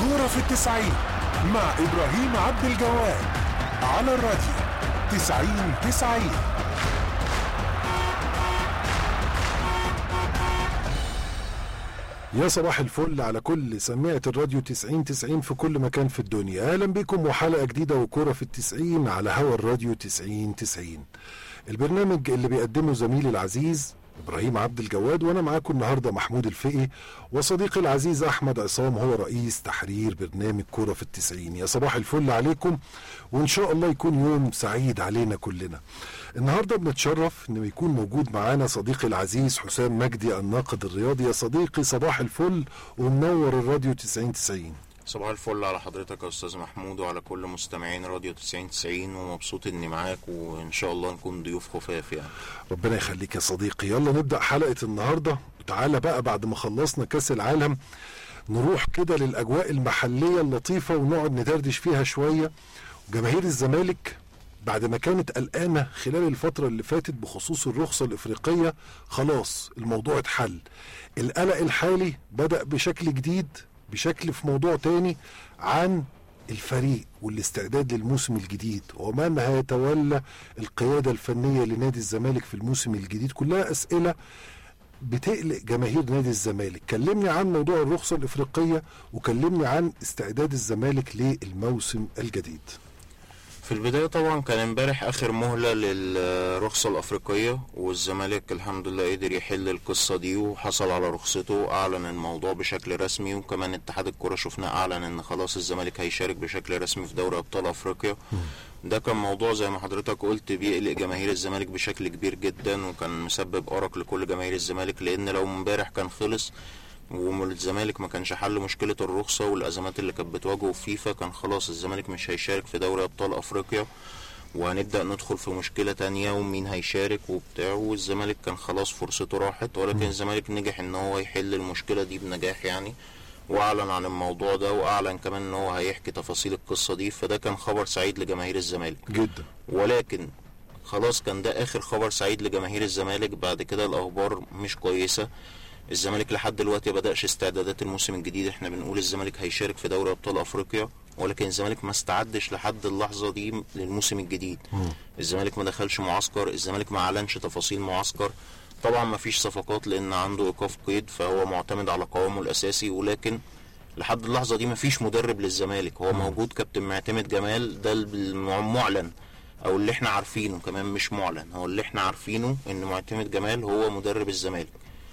كورة في التسعين مع إبراهيم عبد الجواد على الراديو تسعين تسعين يا صباح الفل على كل سماعة الراديو 90 90 في كل مكان في الدنيا أهلا بكم وحلقة جديدة وكورة في التسعين على هوا الراديو 90 90 البرنامج اللي بيقدمه زميلي العزيز إبراهيم عبد الجواد وأنا معاكم النهاردة محمود الفقي وصديقي العزيز أحمد عصام هو رئيس تحرير برنامج كورة في التسعين يا صباح الفل عليكم وإن شاء الله يكون يوم سعيد علينا كلنا النهارده بنتشرف انه يكون موجود معانا صديقي العزيز حسام مجدي الناقد الرياضي يا صديقي صباح الفل ومنور الراديو 90 90 صباح الفل على حضرتك يا استاذ محمود وعلى كل مستمعين راديو 90 90 ومبسوط اني معاك وان شاء الله نكون ضيوف خفاف يعني ربنا يخليك يا صديقي يلا نبدا حلقه النهارده وتعالى بقى بعد ما خلصنا كاس العالم نروح كده للاجواء المحليه اللطيفه ونقعد ندردش فيها شويه جماهير الزمالك بعد ما كانت قلقانه خلال الفتره اللي فاتت بخصوص الرخصه الافريقيه خلاص الموضوع اتحل القلق الحالي بدا بشكل جديد بشكل في موضوع تاني عن الفريق والاستعداد للموسم الجديد ومن هيتولى القيادة الفنية لنادي الزمالك في الموسم الجديد كلها أسئلة بتقلق جماهير نادي الزمالك كلمني عن موضوع الرخصة الإفريقية وكلمني عن استعداد الزمالك للموسم الجديد في البداية طبعا كان امبارح اخر مهلة للرخصة الافريقية والزمالك الحمد لله قدر يحل القصة دي وحصل على رخصته اعلن الموضوع بشكل رسمي وكمان اتحاد الكرة شفنا اعلن ان خلاص الزمالك هيشارك بشكل رسمي في دوري ابطال افريقيا ده كان موضوع زي ما حضرتك قلت بيقلق جماهير الزمالك بشكل كبير جدا وكان مسبب ارق لكل جماهير الزمالك لان لو امبارح كان خلص والزمالك ما كانش حل مشكله الرخصه والازمات اللي كانت بتواجهه في فيفا كان خلاص الزمالك مش هيشارك في دوري ابطال افريقيا وهنبدا ندخل في مشكله تانية ومين هيشارك وبتاع والزمالك كان خلاص فرصته راحت ولكن الزمالك نجح ان هو يحل المشكله دي بنجاح يعني واعلن عن الموضوع ده واعلن كمان ان هو هيحكي تفاصيل القصه دي فده كان خبر سعيد لجماهير الزمالك جدا ولكن خلاص كان ده اخر خبر سعيد لجماهير الزمالك بعد كده الاخبار مش كويسه الزمالك لحد دلوقتي ما بدأش استعدادات الموسم الجديد احنا بنقول الزمالك هيشارك في دوري ابطال افريقيا ولكن الزمالك ما استعدش لحد اللحظه دي للموسم الجديد الزمالك ما دخلش معسكر الزمالك ما اعلنش تفاصيل معسكر طبعا ما فيش صفقات لان عنده ايقاف قيد فهو معتمد على قوامه الاساسي ولكن لحد اللحظه دي ما فيش مدرب للزمالك هو موجود كابتن معتمد جمال ده المعلن او اللي احنا عارفينه كمان مش معلن هو اللي احنا عارفينه ان معتمد جمال هو مدرب الزمالك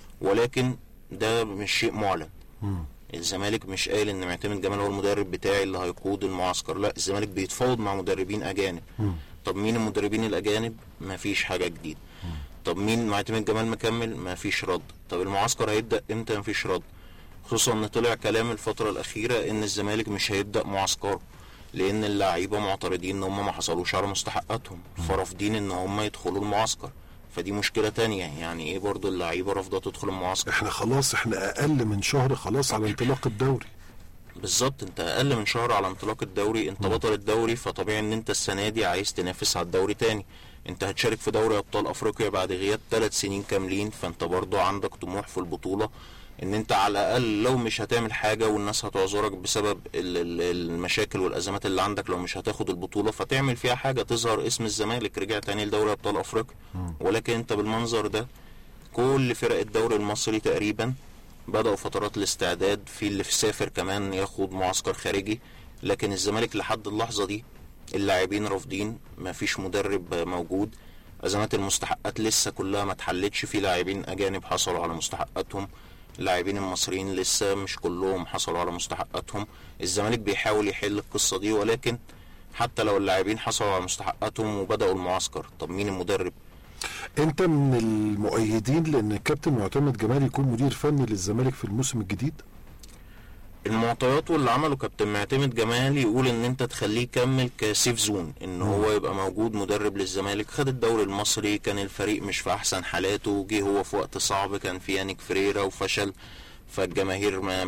ولكن ده مش شيء معلن الزمالك مش قايل ان معتمد جمال هو المدرب بتاعي اللي هيقود المعسكر لا الزمالك بيتفاوض مع مدربين اجانب طب مين المدربين الاجانب مفيش حاجه جديده طب مين معتمد جمال مكمل مفيش رد طب المعسكر هيبدا امتى مفيش رد خصوصا ان طلع كلام الفتره الاخيره ان الزمالك مش هيبدا معسكره لان اللعيبه معترضين ان هم ما حصلوش على مستحقاتهم فرافضين ان هم يدخلوا المعسكر فدي مشكلة تانية يعني ايه برضو اللعيبة رافضة تدخل المعسكر احنا خلاص احنا اقل من شهر خلاص على انطلاق الدوري بالظبط انت اقل من شهر على انطلاق الدوري انت بطل الدوري فطبيعي ان انت السنة دي عايز تنافس على الدوري تاني انت هتشارك في دوري ابطال افريقيا بعد غياب ثلاث سنين كاملين فانت برضو عندك طموح في البطولة ان انت على الاقل لو مش هتعمل حاجه والناس هتعذرك بسبب المشاكل والازمات اللي عندك لو مش هتاخد البطوله فتعمل فيها حاجه تظهر اسم الزمالك رجع تاني لدوري ابطال افريقيا ولكن انت بالمنظر ده كل فرق الدوري المصري تقريبا بدأوا فترات الاستعداد في اللي في سافر كمان ياخد معسكر خارجي لكن الزمالك لحد اللحظه دي اللاعبين رافضين مفيش مدرب موجود ازمات المستحقات لسه كلها ما اتحلتش في لاعبين اجانب حصلوا على مستحقاتهم اللاعبين المصريين لسه مش كلهم حصلوا على مستحقاتهم الزمالك بيحاول يحل القصه دي ولكن حتى لو اللاعبين حصلوا على مستحقاتهم وبداوا المعسكر طب مين المدرب انت من المؤيدين لان الكابتن معتمد جمال يكون مدير فني للزمالك في الموسم الجديد المعطيات واللي عمله كابتن معتمد جمال يقول ان انت تخليه يكمل كسيف زون ان هو يبقى موجود مدرب للزمالك خد الدوري المصري كان الفريق مش في احسن حالاته جه هو في وقت صعب كان في يانيك فريرا وفشل فالجماهير ما